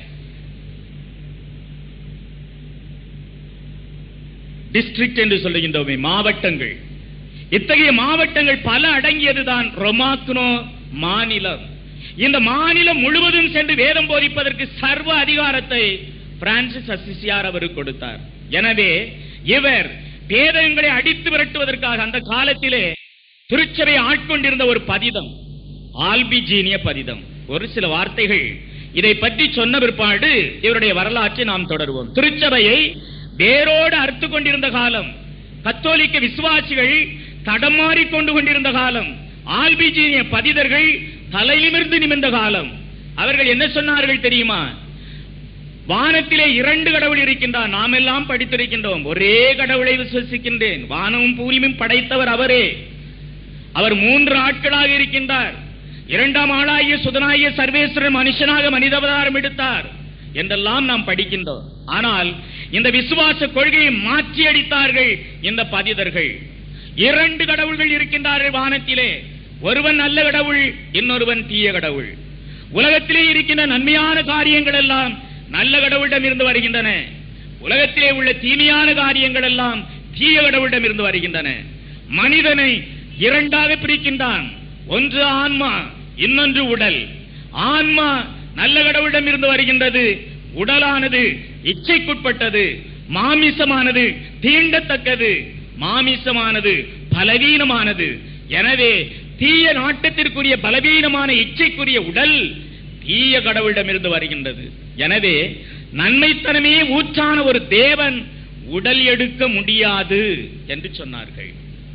டிஸ்ட்ரிக்ட் என்று சொல்லுகின்றோமே மாவட்டங்கள் இத்தகைய மாவட்டங்கள் பல அடங்கியதுதான் ரொமாக்னோ மாநிலம் இந்த மாநிலம் முழுவதும் சென்று வேதம் போதிப்பதற்கு சர்வ அதிகாரத்தை பிரான்சிஸ் அசிசியார் அவருக்கு கொடுத்தார் எனவே இவர் வேதங்களை அடித்து விரட்டுவதற்காக அந்த காலத்திலே திருச்சபை ஆட்கொண்டிருந்த ஒரு பதிதம் ஆல்பிஜீனிய பதிதம் ஒரு சில வார்த்தைகள் இதை பற்றி சொன்ன பிற்பாடு இவருடைய வரலாற்றை நாம் தொடருவோம் திருச்சபையை வேரோடு அறுத்து கொண்டிருந்த காலம் கத்தோலிக்க விசுவாசிகள் தடமாறிக் கொண்டு கொண்டிருந்த காலம் ஆல்பிஜீனிய பதிதர்கள் தலையிலிருந்து நிமிர்ந்த காலம் அவர்கள் என்ன சொன்னார்கள் தெரியுமா வானத்திலே இரண்டு கடவுள் இருக்கின்றார் நாம் எல்லாம் படித்திருக்கின்றோம் ஒரே கடவுளை விசுவசிக்கின்றேன் வானமும் பூமியும் படைத்தவர் அவரே அவர் மூன்று ஆட்களாக இருக்கின்றார் இரண்டாம் ஆளாகிய சுதனாகிய சர்வேஸ்வரன் மனுஷனாக மனிதாவதாரம் எடுத்தார் என்றெல்லாம் நாம் படிக்கின்றோம் ஆனால் இந்த விசுவாச கொள்கையை மாற்றி அடித்தார்கள் இந்த பதிதர்கள் இரண்டு கடவுள்கள் இருக்கின்றார்கள் வானத்திலே ஒருவன் நல்ல கடவுள் இன்னொருவன் தீய கடவுள் உலகத்திலே இருக்கின்ற நன்மையான காரியங்கள் எல்லாம் நல்ல கடவுளிடம் இருந்து வருகின்றன உலகத்திலே உள்ள தீமையான காரியங்கள் எல்லாம் தீய கடவுளிடம் இருந்து வருகின்றன மனிதனை இரண்டாக பிரிக்கின்றான் ஒன்று ஆன்மா இன்னொன்று உடல் ஆன்மா நல்ல கடவுளிடம் இருந்து வருகின்றது உடலானது இச்சைக்குட்பட்டது மாமிசமானது தீண்டத்தக்கது மாமிசமானது பலவீனமானது எனவே தீய நாட்டத்திற்குரிய பலவீனமான இச்சைக்குரிய உடல் தீய கடவுளிடமிருந்து வருகின்றது எனவே நன்மைத்தனமே ஊற்றான ஒரு தேவன் உடல் எடுக்க முடியாது என்று சொன்னார்கள்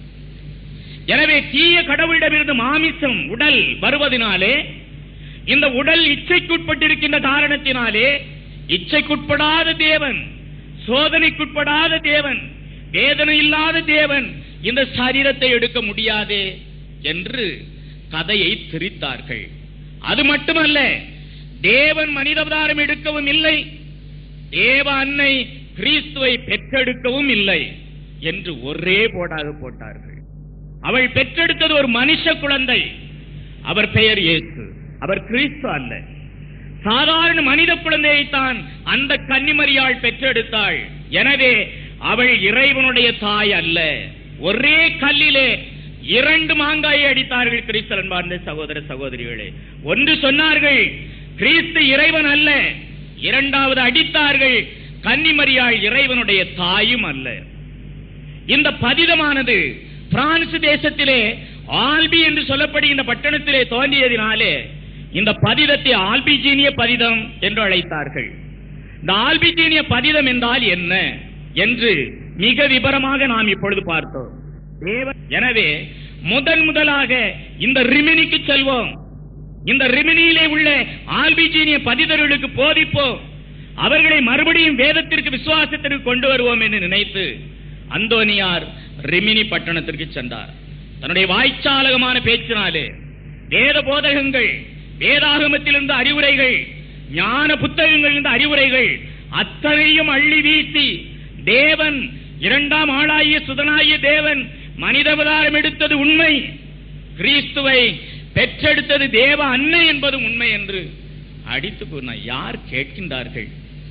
எனவே தீய கடவுளிடமிருந்து மாமிசம் உடல் வருவதனாலே இந்த உடல் இச்சைக்குட்பட்டிருக்கின்ற காரணத்தினாலே இச்சைக்குட்படாத தேவன் சோதனைக்குட்படாத தேவன் வேதனை இல்லாத தேவன் இந்த சரீரத்தை எடுக்க முடியாதே என்று கதையை திரித்தார்கள் அது மட்டுமல்ல தேவன் மனிதாவதாரம் எடுக்கவும் இல்லை தேவ அன்னை கிறிஸ்துவை பெற்றெடுக்கவும் இல்லை என்று ஒரே போடாக போட்டார்கள் அவள் பெற்றெடுத்தது ஒரு மனுஷ குழந்தை அவர் பெயர் இயேசு அவர் கிறிஸ்து அல்ல சாதாரண மனித குழந்தையைத்தான் அந்த கன்னிமரியாள் பெற்றெடுத்தாள் எனவே அவள் இறைவனுடைய தாய் அல்ல ஒரே கல்லிலே இரண்டு மாங்காயை அடித்தார்கள் கிறிஸ்தலன் பார்ந்த சகோதர சகோதரிகளே ஒன்று சொன்னார்கள் கிறிஸ்து இறைவன் அல்ல இரண்டாவது அடித்தார்கள் கன்னிமரியாள் இறைவனுடைய தாயும் அல்ல இந்த பதிதமானது பிரான்ஸ் தேசத்திலே ஆல்பி என்று சொல்லப்படுகின்ற பட்டணத்திலே தோன்றியதினாலே இந்த பதிதத்தை ஆல்பிஜீனிய பதிதம் என்று அழைத்தார்கள் இந்த ஆல்பிஜீனிய பதிதம் என்றால் என்ன என்று மிக விபரமாக நாம் இப்பொழுது பார்த்தோம் தேவ- எனவே முதன் முதலாக இந்த ரிமினிக்கு செல்வோம் இந்த ரிமினியிலே உள்ள ஆல்பிஜீனிய பதிதர்களுக்கு போதிப்போம் அவர்களை மறுபடியும் வேதத்திற்கு விசுவாசத்திற்கு கொண்டு வருவோம் என்று நினைத்து அந்தோனியார் ரிமினி பட்டணத்திற்கு சென்றார் தன்னுடைய வாய்ச்சாலகமான பேச்சினாலே வேத போதகங்கள் வேதாகமத்திலிருந்து அறிவுரைகள் ஞான புத்தகங்களிலிருந்து அறிவுரைகள் அத்தனையும் அள்ளி வீசி தேவன் இரண்டாம் ஆளாகிய சுதனாகிய தேவன் மனிதாவதாரம் எடுத்தது உண்மை கிறிஸ்துவை பெற்றெடுத்தது தேவ அன்னை என்பது உண்மை என்று அடித்து கூறினார் யார் கேட்கின்றார்கள்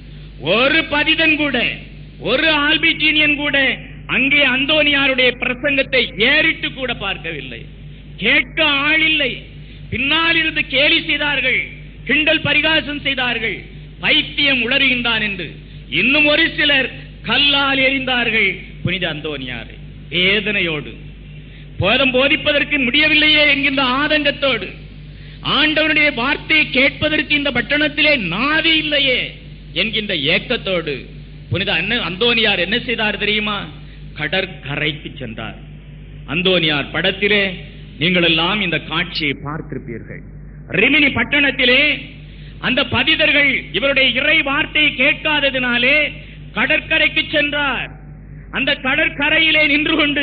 ஒரு பதிதன் கூட ஒரு ஆல்பிஜீனியன் கூட அங்கே அந்தோனியாருடைய பிரசங்கத்தை ஏறிட்டு கூட பார்க்கவில்லை கேட்க ஆளில்லை பின்னால் இருந்து கேலி செய்தார்கள் கிண்டல் பரிகாசம் செய்தார்கள் பைத்தியம் உளறுகின்றான் என்று இன்னும் ஒரு சிலர் கல்லால் எறிந்தார்கள் புனித அந்தோனியாரை வேதனையோடு போதம் போதிப்பதற்கு முடியவில்லையே என்கின்ற ஆதங்கத்தோடு ஆண்டவனுடைய வார்த்தையை கேட்பதற்கு இந்த பட்டணத்திலே நாதி இல்லையே என்கின்ற ஏக்கத்தோடு புனித அண்ணன் அந்தோனியார் என்ன செய்தார் தெரியுமா கடற்கரைக்கு சென்றார் அந்தோனியார் படத்திலே நீங்கள் எல்லாம் இந்த காட்சியை பார்த்திருப்பீர்கள் ரிமினி பட்டணத்திலே அந்த பதிதர்கள் இவருடைய இறை வார்த்தையை கேட்காததினாலே கடற்கரைக்கு சென்றார் அந்த கடற்கரையிலே நின்று கொண்டு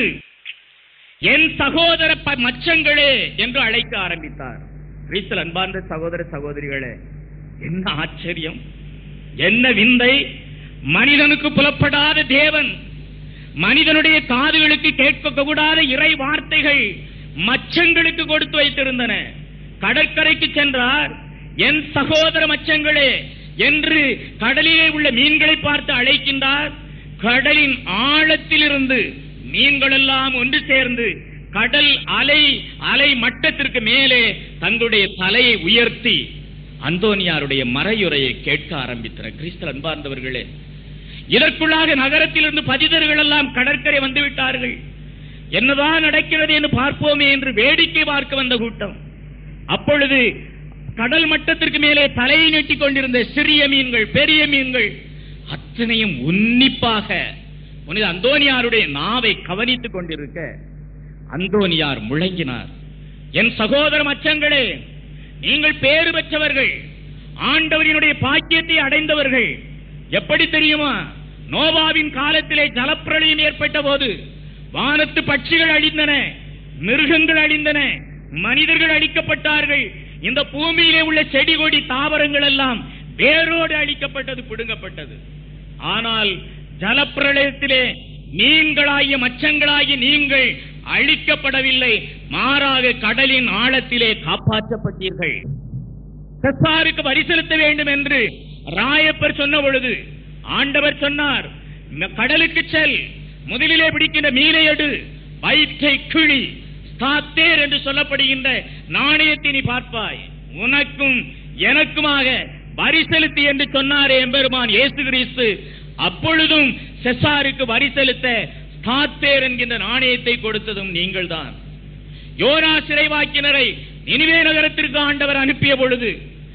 என் சகோதர ப- மச்சங்களே என்று அழைக்க ஆரம்பித்தார் கிறிஸ்தல் அன்பார்ந்த சகோதர சகோதரிகளே என்ன ஆச்சரியம் என்ன விந்தை மனிதனுக்கு புலப்படாத தேவன் மனிதனுடைய காதுகளுக்கு கேட்க கூடாத இறை வார்த்தைகள் மச்சங்களுக்கு கொடுத்து வைத்திருந்தன கடற்கரைக்கு சென்றார் என் சகோதர மச்சங்களே என்று கடலிலே உள்ள மீன்களை பார்த்து அழைக்கின்றார் கடலின் ஆழத்திலிருந்து மீன்கள் எல்லாம் ஒன்று சேர்ந்து கடல் அலை அலை மட்டத்திற்கு மேலே தங்களுடைய தலையை உயர்த்தி அந்தோனியாருடைய மறையுரையை கேட்க ஆரம்பித்தன கிறிஸ்தல் அன்பார்ந்தவர்களே இதற்குள்ளாக நகரத்திலிருந்து பதிதர்கள் எல்லாம் கடற்கரை வந்து விட்டார்கள் என்னதான் நடக்கிறது என்று பார்ப்போமே என்று வேடிக்கை பார்க்க வந்த கூட்டம் அப்பொழுது கடல் மட்டத்திற்கு மேலே தலையை நீட்டிக் கொண்டிருந்த சிறிய மீன்கள் பெரிய மீன்கள் அத்தனையும் உன்னிப்பாக புனித அந்தோனியாருடைய நாவை கவனித்துக் கொண்டிருக்க அந்தோனியார் முழங்கினார் என் சகோதர மச்சங்களே நீங்கள் பேறு பெற்றவர்கள் ஆண்டவரினுடைய பாக்கியத்தை அடைந்தவர்கள் எப்படி தெரியுமா நோவாவின் காலத்திலே ஜலப்பிரளயம் ஏற்பட்ட போது வானத்து பட்சிகள் அழிந்தன மிருகங்கள் அழிந்தன மனிதர்கள் அழிக்கப்பட்டார்கள் இந்த பூமியிலே உள்ள செடி கொடி தாவரங்கள் எல்லாம் வேரோடு அழிக்கப்பட்டது பிடுங்கப்பட்டது ஆனால் ஜலப்பிரளயத்திலே மீன்களாகிய மச்சங்களாகிய நீங்கள் அழிக்கப்படவில்லை மாறாக கடலின் ஆழத்திலே காப்பாற்றப்பட்டீர்கள் செசாருக்கு வரி செலுத்த வேண்டும் என்று ராயப்பர் சொன்ன பொழுது ஆண்டவர் சொன்னார் "ம- கடலுக்கு செல் முதலிலே பிடிக்கின்ற மீனை எடு வயிற்றை கிழி ஸ்தாத்தேர் என்று சொல்லப்படுகின்ற நாணயத்தை நீ பார்ப்பாய் உனக்கும் எனக்குமாக வரி செலுத்தி என்று சொன்னாரே எம்பெருமான் இயேசு கிறிஸ்து அப்பொழுதும் செசாருக்கு வரி செலுத்த ஸ்தாத்தேர் என்கின்ற நாணயத்தை கொடுத்ததும் நீங்கள்தான் யோனா சிறைவாக்கினரை நினிவே நகரத்திற்கு ஆண்டவர் அனுப்பிய பொழுது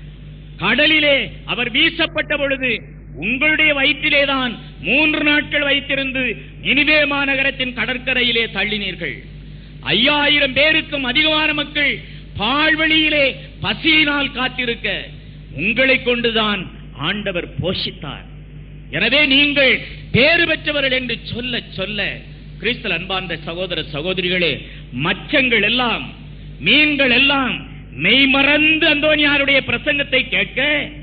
கடலிலே அவர் வீசப்பட்ட பொழுது உங்களுடைய வயிற்றிலேதான் மூன்று நாட்கள் வைத்திருந்து நினிவே மாநகரத்தின் கடற்கரையிலே தள்ளினீர்கள் ஐயாயிரம் பேருக்கும் அதிகமான மக்கள் பாழ்வழியிலே பசியினால் காத்திருக்க உங்களை கொண்டுதான் ஆண்டவர் போஷித்தார் எனவே நீங்கள் பேறு பெற்றவர்கள் என்று சொல்ல சொல்ல கிறிஸ்தல் அன்பார்ந்த சகோதர சகோதரிகளே மச்சங்கள் எல்லாம் மீன்கள் எல்லாம் மெய்மறந்து அந்தோனியாருடைய பிரசங்கத்தை கேட்க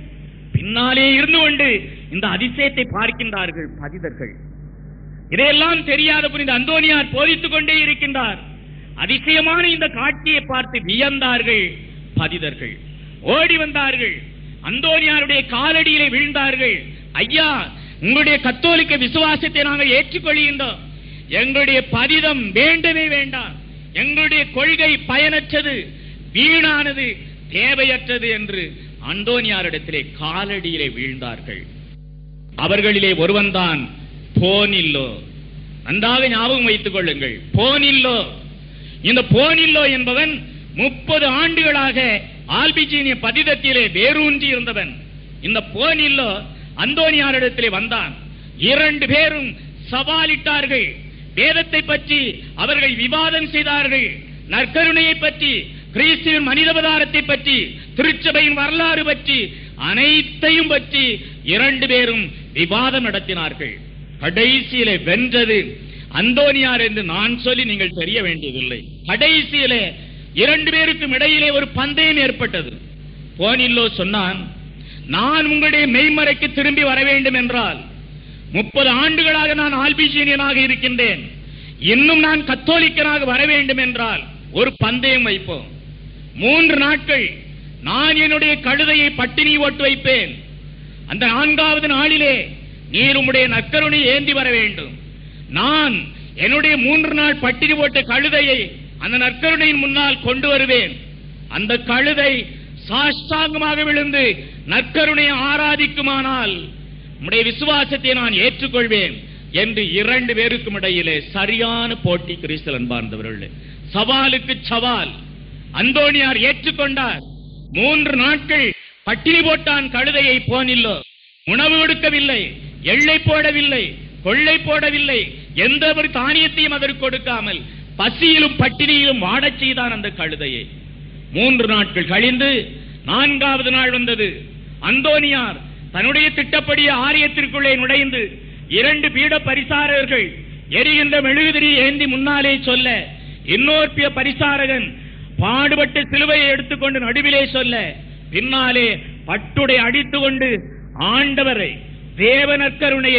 பின்னாலே இருந்து கொண்டு இந்த அதிசயத்தை பார்க்கின்றார்கள் பதிதர்கள் இதையெல்லாம் தெரியாத புரிந்த அந்தோனியார் போதித்துக் கொண்டே இருக்கின்றார் அதிசயமான இந்த காட்சியை பார்த்து வியந்தார்கள் பதிதர்கள் ஓடி வந்தார்கள் அந்தோனியாருடைய காலடியிலே வீழ்ந்தார்கள் ஐயா உங்களுடைய கத்தோலிக்க விசுவாசத்தை நாங்கள் ஏற்றுக்கொள்கின்றோம் எங்களுடைய பதிதம் வேண்டவே வேண்டாம் எங்களுடைய கொள்கை பயனற்றது வீணானது தேவையற்றது என்று அந்தோனியாரிடத்திலே காலடியிலே வீழ்ந்தார்கள் அவர்களிலே ஒருவன்தான் போனில்லோ நன்றாக ஞாபகம் வைத்துக் கொள்ளுங்கள் போனில்லோ இந்த போனில்லோ என்பவன் முப்பது ஆண்டுகளாக ஆல்பிஜீனிய பதிதத்திலே வேரூன்றி இருந்தவன் இந்த போனில்லோ அந்தோனியாரிடத்திலே வந்தான் இரண்டு பேரும் சவாலிட்டார்கள் வேதத்தை பற்றி அவர்கள் விவாதம் செய்தார்கள் நற்கருணையை பற்றி கிறிஸ்துவின் மனிதவதாரத்தை பற்றி திருச்சபையின் வரலாறு பற்றி அனைத்தையும் பற்றி இரண்டு பேரும் விவாதம் நடத்தினார்கள் கடைசியிலே வென்றது அந்தோனியார் என்று நான் சொல்லி நீங்கள் தெரிய வேண்டியதில்லை கடைசியிலே இரண்டு பேருக்கும் இடையிலே ஒரு பந்தயம் ஏற்பட்டது போனில்லோ சொன்னான் நான் உங்களுடைய மெய்மறைக்கு திரும்பி வர வேண்டும் என்றால் முப்பது ஆண்டுகளாக நான் ஆல்பிஜீனியனாக இருக்கின்றேன் இன்னும் நான் கத்தோலிக்கனாக வர வேண்டும் என்றால் ஒரு பந்தயம் வைப்போம் மூன்று நாட்கள் நான் என்னுடைய கழுதையை பட்டினி ஓட்டு வைப்பேன் அந்த நான்காவது நாளிலே நீர் உம்முடைய நற்கருணை ஏந்தி வர வேண்டும் நான் என்னுடைய மூன்று நாள் பட்டினி போட்ட கழுதையை அந்த நற்கருணையின் முன்னால் கொண்டு வருவேன் அந்த கழுதை சாஷ்டாங்கமாக விழுந்து நற்கருணையை ஆராதிக்குமானால் உம்முடைய விசுவாசத்தை நான் ஏற்றுக்கொள்வேன் என்று இரண்டு பேருக்கும் இடையிலே சரியான போட்டி கிறிஸ்தல் அன்பார்ந்தவர்களே சவாலுக்கு சவால் அந்தோணியார் ஏற்றுக்கொண்டார் மூன்று நாட்கள் பட்டினி போட்டான் கழுதையை போனில்லோ உணவு கொடுக்கவில்லை எள்ளை போடவில்லை கொள்ளை போடவில்லை எந்த ஒரு தானியத்தையும் அதற்கு கொடுக்காமல் பசியிலும் பட்டினியிலும் வாடச் செய்தான் அந்த கழுதையை மூன்று நாட்கள் கழிந்து நான்காவது நாள் வந்தது அந்தோனியார் தன்னுடைய திட்டப்படி ஆலயத்திற்குள்ளே நுழைந்து இரண்டு பீட பரிசாரகர்கள் எரிகின்ற மெழுகுதிரி ஏந்தி முன்னாலே சொல்ல இன்னொரு பி- பரிசாரகன் பாடுபட்டு சிலுவையை எடுத்துக்கொண்டு நடுவிலே சொல்ல பின்னாலே பட்டுடை அடித்துக் கொண்டு ஆண்டவரை தேவனற்கருணையை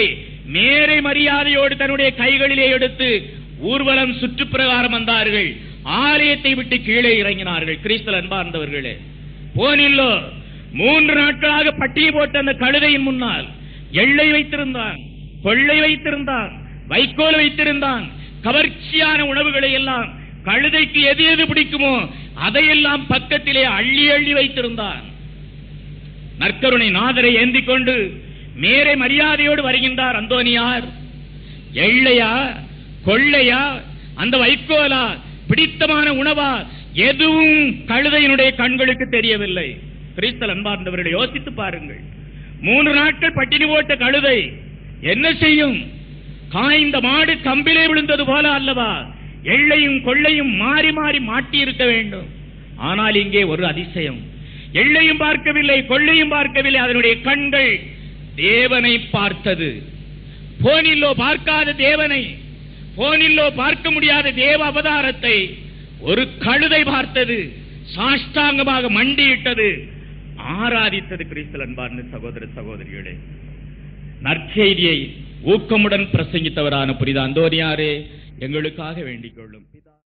மேரை மரியாதையோடு தன்னுடைய கைகளிலே எடுத்து ஊர்வலம் சுற்றுப்பிரகாரம் வந்தார்கள் ஆலயத்தை விட்டு கீழே இறங்கினார்கள் கிறிஸ்தல் அன்பார்ந்தவர்களே போனில்லோ மூன்று நாட்களாக பட்டியை போட்ட அந்த கழுதையின் முன்னால் எள்ளை வைத்திருந்தான் கொள்ளை வைத்திருந்தான் வைக்கோல் வைத்திருந்தான் கவர்ச்சியான உணவுகளை எல்லாம் கழுதைக்கு எது எது பிடிக்குமோ அதையெல்லாம் பக்கத்திலே அள்ளி அள்ளி வைத்திருந்தான் நற்கருணை நாதரை ஏந்திக் கொண்டு மேரை மரியாதையோடு வருகின்றார் அந்தோனியார் எள்ளையா கொள்ளையா அந்த வைக்கோலா பிடித்தமான உணவா எதுவும் கழுதையினுடைய கண்களுக்கு தெரியவில்லை கிறிஸ்தல் அன்பார்ந்தவர்களை யோசித்து பாருங்கள் மூன்று நாட்கள் பட்டினி போட்ட கழுதை என்ன செய்யும் காய்ந்த மாடு கம்பிலே விழுந்தது போல அல்லவா எள்ளையும் கொள்ளையும் மாறி மாறி மாட்டி இருக்க வேண்டும் ஆனால் இங்கே ஒரு அதிசயம் எள்ளையும் பார்க்கவில்லை கொள்ளையும் பார்க்கவில்லை அதனுடைய கண்கள் தேவனை பார்த்தது போனில்லோ பார்க்காத தேவனை போனில்லோ பார்க்க முடியாத தேவ அவதாரத்தை ஒரு கழுதை பார்த்தது சாஷ்டாங்கமாக மண்டியிட்டது ஆராதித்தது கிறிஸ்தல் அன்பார்ந்த சகோதர சகோதரிகளே நற்செய்தியை ஊக்கமுடன் பிரசங்கித்தவரான புரித அந்தோனியாரே எங்களுக்காக வேண்டிக் கொள்ளும்